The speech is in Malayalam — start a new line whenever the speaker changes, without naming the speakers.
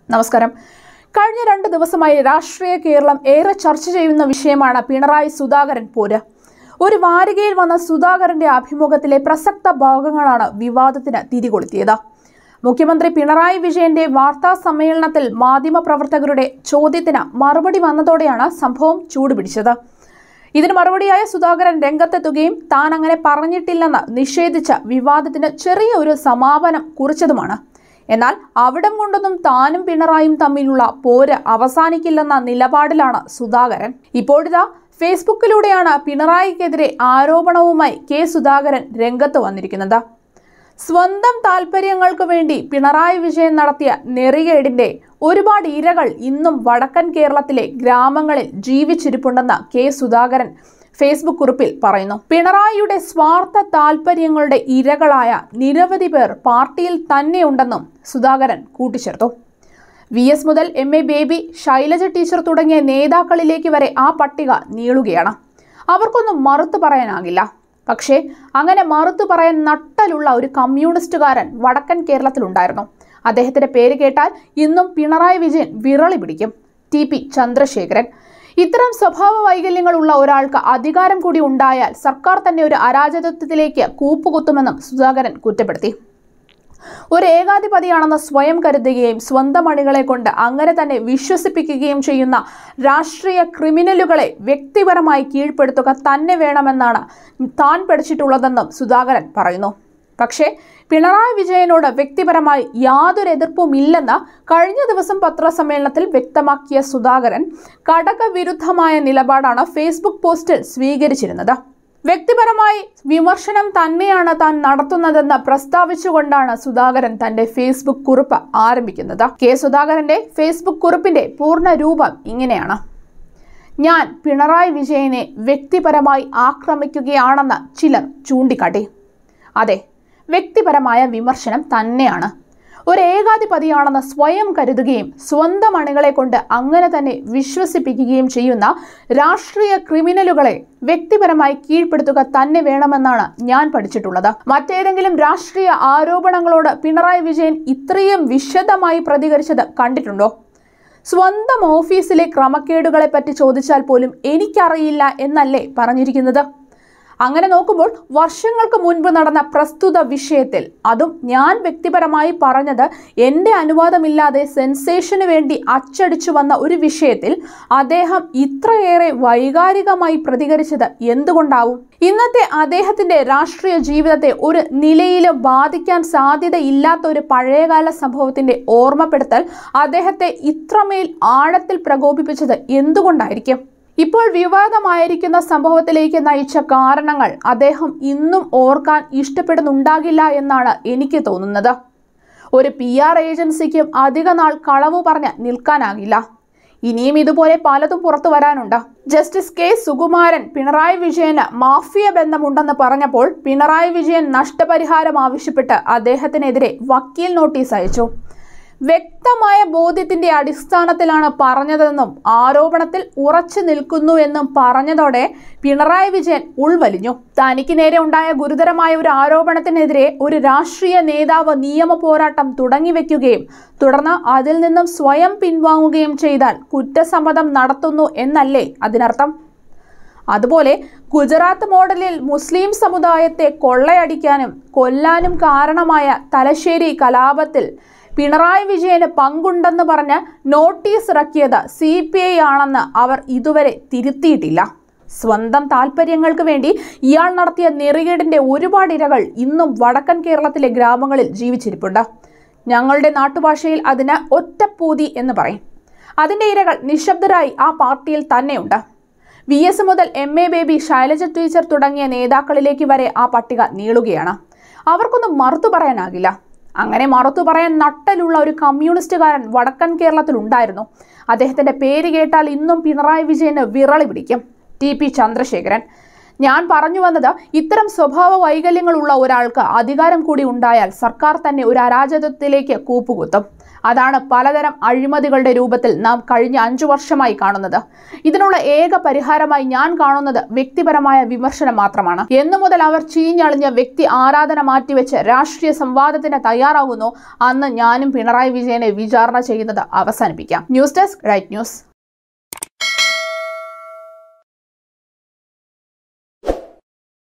നമസ്കാരം കഴിഞ്ഞ രണ്ട് ദിവസമായി രാഷ്ട്രീയ കേരളം ഏറെ ചർച്ച ചെയ്യുന്ന വിഷയമാണ് പിണറായി സുധാകരൻ പോര് ഒരു വാരികയിൽ വന്ന സുധാകരന്റെ അഭിമുഖത്തിലെ പ്രസക്ത ഭാഗങ്ങളാണ് വിവാദത്തിന് തിരികൊളുത്തിയത് മുഖ്യമന്ത്രി പിണറായി വിജയന്റെ വാർത്താ സമ്മേളനത്തിൽ മാധ്യമപ്രവർത്തകരുടെ ചോദ്യത്തിന് മറുപടി വന്നതോടെയാണ് സംഭവം ചൂടുപിടിച്ചത് ഇതിന് മറുപടിയായ സുധാകരൻ രംഗത്തെത്തുകയും താൻ അങ്ങനെ പറഞ്ഞിട്ടില്ലെന്ന് നിഷേധിച്ച വിവാദത്തിന് ചെറിയ ഒരു സമാപനം കുറിച്ചതുമാണ് എന്നാൽ അവിടം കൊണ്ടൊന്നും താനും പിണറായും തമ്മിലുള്ള പോര് അവസാനിക്കില്ലെന്ന നിലപാടിലാണ് സുധാകരൻ ഇപ്പോഴിതാ ഫേസ്ബുക്കിലൂടെയാണ് പിണറായിക്കെതിരെ ആരോപണവുമായി കെ സുധാകരൻ രംഗത്ത് വന്നിരിക്കുന്നത് സ്വന്തം താല്പര്യങ്ങൾക്ക് വേണ്ടി പിണറായി വിജയൻ നടത്തിയ നെറികേടിന്റെ ഒരുപാട് ഇരകൾ ഇന്നും വടക്കൻ കേരളത്തിലെ ഗ്രാമങ്ങളിൽ ജീവിച്ചിരിപ്പുണ്ടെന്ന് കെ സുധാകരൻ ഫേസ്ബുക്ക് കുറിപ്പിൽ പറയുന്നു പിണറായിയുടെ സ്വാർത്ഥ താല്പര്യങ്ങളുടെ ഇരകളായ നിരവധി പേർ പാർട്ടിയിൽ തന്നെയുണ്ടെന്നും സുധാകരൻ കൂട്ടിച്ചേർത്തു വി എസ് മുതൽ M A Baby Shailaja teacher തുടങ്ങിയ നേതാക്കളിലേക്ക് വരെ ആ പട്ടിക നീളുകയാണ് അവർക്കൊന്നും മറുത്തു പറയാനാകില്ല പക്ഷേ അങ്ങനെ മറുത്തു പറയാൻ നട്ടലുള്ള ഒരു കമ്മ്യൂണിസ്റ്റുകാരൻ വടക്കൻ കേരളത്തിലുണ്ടായിരുന്നു അദ്ദേഹത്തിന്റെ പേര് കേട്ടാൽ ഇന്നും പിണറായി വിജയൻ വിറളി പിടിക്കും ടി പി ചന്ദ്രശേഖരൻ ഇത്തരം സ്വഭാവ വൈകല്യങ്ങളുള്ള ഒരാൾക്ക് അധികാരം കൂടി ഉണ്ടായാൽ സർക്കാർ തന്നെ ഒരു അരാജകത്വത്തിലേക്ക് കൂപ്പുകുത്തുമെന്നും സുധാകരൻ കുറ്റപ്പെടുത്തി ഒരു ഏകാധിപതിയാണെന്ന് സ്വയം കരുതുകയും സ്വന്തം അണികളെ കൊണ്ട് അങ്ങനെ തന്നെ വിശ്വസിപ്പിക്കുകയും ചെയ്യുന്ന രാഷ്ട്രീയ ക്രിമിനലുകളെ വ്യക്തിപരമായി കീഴ്പ്പെടുത്തുക തന്നെ വേണമെന്നാണ് താൻ പഠിച്ചിട്ടുള്ളതെന്നും സുധാകരൻ പറയുന്നു പക്ഷേ പിണറായി വിജയനോട് വ്യക്തിപരമായി യാതൊരു എതിർപ്പുമില്ലെന്ന് കഴിഞ്ഞ ദിവസം പത്രസമ്മേളനത്തിൽ വ്യക്തമാക്കിയ സുധാകരൻ ഘടകവിരുദ്ധമായ നിലപാടാണ് ഫേസ്ബുക്ക് പോസ്റ്റിൽ സ്വീകരിച്ചിരുന്നത് വ്യക്തിപരമായി വിമർശനം തന്നെയാണ് താൻ നടത്തുന്നതെന്ന് പ്രസ്താവിച്ചുകൊണ്ടാണ് സുധാകരൻ തന്റെ ഫേസ്ബുക്ക് കുറിപ്പ് ആരംഭിക്കുന്നത് കെ സുധാകരന്റെ ഫേസ്ബുക്ക് കുറിപ്പിന്റെ പൂർണ്ണ രൂപം ഇങ്ങനെയാണ് ഞാൻ പിണറായി വിജയനെ വ്യക്തിപരമായി ആക്രമിക്കുകയാണെന്ന് ചിലർ ചൂണ്ടിക്കാട്ടി അതെ വ്യക്തിപരമായ വിമർശനം തന്നെയാണ് ഒരു ഏകാധിപതിയാണെന്ന് സ്വയം കരുതുകയും സ്വന്തം അണികളെ കൊണ്ട് അങ്ങനെ തന്നെ വിശ്വസിപ്പിക്കുകയും ചെയ്യുന്ന രാഷ്ട്രീയ ക്രിമിനലുകളെ വ്യക്തിപരമായി കീഴ്പ്പെടുത്തുക തന്നെ വേണമെന്നാണ് ഞാൻ പഠിച്ചിട്ടുള്ളത് മറ്റേതെങ്കിലും രാഷ്ട്രീയ ആരോപണങ്ങളോട് പിണറായി വിജയൻ ഇത്രയും വിശദമായി പ്രതികരിച്ചത് കണ്ടിട്ടുണ്ടോ സ്വന്തം ഓഫീസിലെ ക്രമക്കേടുകളെ പറ്റി ചോദിച്ചാൽ പോലും എനിക്കറിയില്ല എന്നല്ലേ പറഞ്ഞിരിക്കുന്നത് അങ്ങനെ നോക്കുമ്പോൾ വർഷങ്ങൾക്ക് മുൻപ് നടന്ന പ്രസ്തുത വിഷയത്തിൽ അതും ഞാൻ വ്യക്തിപരമായി പറഞ്ഞത് എൻ്റെ അനുവാദമില്ലാതെ സെൻസേഷന് വേണ്ടി അച്ചടിച്ചു വന്ന ഒരു വിഷയത്തിൽ അദ്ദേഹം ഇത്രയേറെ വൈകാരികമായി പ്രതികരിച്ചത് എന്തുകൊണ്ടാവും ഇന്നത്തെ അദ്ദേഹത്തിന്റെ രാഷ്ട്രീയ ജീവിതത്തെ ഒരു നിലയിലും ബാധിക്കാൻ സാധ്യതയില്ലാത്ത ഒരു പഴയകാല സംഭവത്തിന്റെ ഓർമ്മപ്പെടുത്തൽ അദ്ദേഹത്തെ ഇത്രമേൽ ആഴത്തിൽ പ്രകോപിപ്പിച്ചത് എന്തുകൊണ്ടായിരിക്കും ഇപ്പോൾ വിവാദമായിരിക്കുന്ന സംഭവത്തിലേക്ക് നയിച്ച കാരണങ്ങൾ അദ്ദേഹം ഇന്നും ഓർക്കാൻ ഇഷ്ടപ്പെടുന്നുണ്ടാകില്ല എന്നാണ് എനിക്ക് തോന്നുന്നത് ഒരു പി ആർ ഏജൻസിക്കും അധിക നാൾ കളവ് പറഞ്ഞ് നിൽക്കാനാകില്ല ഇനിയും ഇതുപോലെ പലതും പുറത്തു വരാനുണ്ട് ജസ്റ്റിസ് കെ സുകുമാരൻ പിണറായി വിജയന് മാഫിയ ബന്ധമുണ്ടെന്ന് പറഞ്ഞപ്പോൾ പിണറായി വിജയൻ നഷ്ടപരിഹാരം ആവശ്യപ്പെട്ട് അദ്ദേഹത്തിനെതിരെ വക്കീൽ നോട്ടീസ് അയച്ചു വ്യക്തമായ ബോധ്യത്തിന്റെ അടിസ്ഥാനത്തിലാണ് പറഞ്ഞതെന്നും ആരോപണത്തിൽ ഉറച്ചു നിൽക്കുന്നുവെന്നും പറഞ്ഞതോടെ പിണറായി വിജയൻ ഉൾവലിഞ്ഞു തനിക്ക് നേരെ ഉണ്ടായ ഗുരുതരമായ ഒരു ആരോപണത്തിനെതിരെ ഒരു രാഷ്ട്രീയ നേതാവ് നിയമ പോരാട്ടം തുടങ്ങിവെക്കുകയും തുടർന്ന് അതിൽ നിന്നും സ്വയം പിൻവാങ്ങുകയും ചെയ്താൽ കുറ്റസമ്മതം നടത്തുന്നു എന്നല്ലേ അതിനർത്ഥം അതുപോലെ ഗുജറാത്ത് മോഡലിൽ മുസ്ലിം സമുദായത്തെ കൊള്ളയടിക്കാനും കൊല്ലാനും കാരണമായ തലശ്ശേരി കലാപത്തിൽ പിണറായി വിജയന് പങ്കുണ്ടെന്ന് പറഞ്ഞ് നോട്ടീസ് ഇറക്കിയത് സി പി ഐ ആണെന്ന് അവർ ഇതുവരെ തിരുത്തിയിട്ടില്ല സ്വന്തം താല്പര്യങ്ങൾക്ക് വേണ്ടി ഇയാൾ നടത്തിയ നെറികേടിന്റെ ഒരുപാട് ഇരകൾ ഇന്നും വടക്കൻ കേരളത്തിലെ ഗ്രാമങ്ങളിൽ ജീവിച്ചിരിപ്പുണ്ട് ഞങ്ങളുടെ നാട്ടുഭാഷയിൽ അതിന് ഒറ്റപ്പൂതി എന്ന് പറയും അതിന്റെ ഇരകൾ നിശബ്ദരായി ആ പാർട്ടിയിൽ തന്നെയുണ്ട് വി എസ് മുതൽ M A Baby Shailaja teacher തുടങ്ങിയ നേതാക്കളിലേക്ക് വരെ ആ പട്ടിക നീളുകയാണ് അവർക്കൊന്നും മറുത്തു പറയാനാകില്ല അങ്ങനെ മറുത്തു പറയാൻ നട്ടലുള്ള ഒരു കമ്മ്യൂണിസ്റ്റുകാരൻ വടക്കൻ കേരളത്തിൽ ഉണ്ടായിരുന്നു അദ്ദേഹത്തിന്റെ പേര് കേട്ടാൽ ഇന്നും പിണറായി വിജയന് വിറളി പിടിക്കും ടി പി ചന്ദ്രശേഖരൻ ഞാൻ പറഞ്ഞു വന്നത് ഇത്തരം സ്വഭാവ വൈകല്യങ്ങളുള്ള ഒരാൾക്ക് അധികാരം കൂടി ഉണ്ടായാൽ സർക്കാർ തന്നെ ഒരു അരാജകത്വത്തിലേക്ക് കൂപ്പുകുത്തും അതാണ് പലതരം അഴിമതികളുടെ രൂപത്തിൽ നാം കഴിഞ്ഞ അഞ്ചു വർഷമായി കാണുന്നത് ഇതിനുള്ള ഏക പരിഹാരമായി ഞാൻ കാണുന്നത് വ്യക്തിപരമായ വിമർശനം മാത്രമാണ് എന്നു മുതൽ അവർ ചീഞ്ഞളിഞ്ഞ വ്യക്തി ആരാധന മാറ്റിവെച്ച് രാഷ്ട്രീയ സംവാദത്തിന് തയ്യാറാകുന്നു അന്ന് ഞാനും പിണറായി വിജയനെ വിചാരണ ചെയ്യുന്നത് അവസാനിപ്പിക്കാം ന്യൂസ് ഡെസ്ക് റൈറ്റ് ന്യൂസ്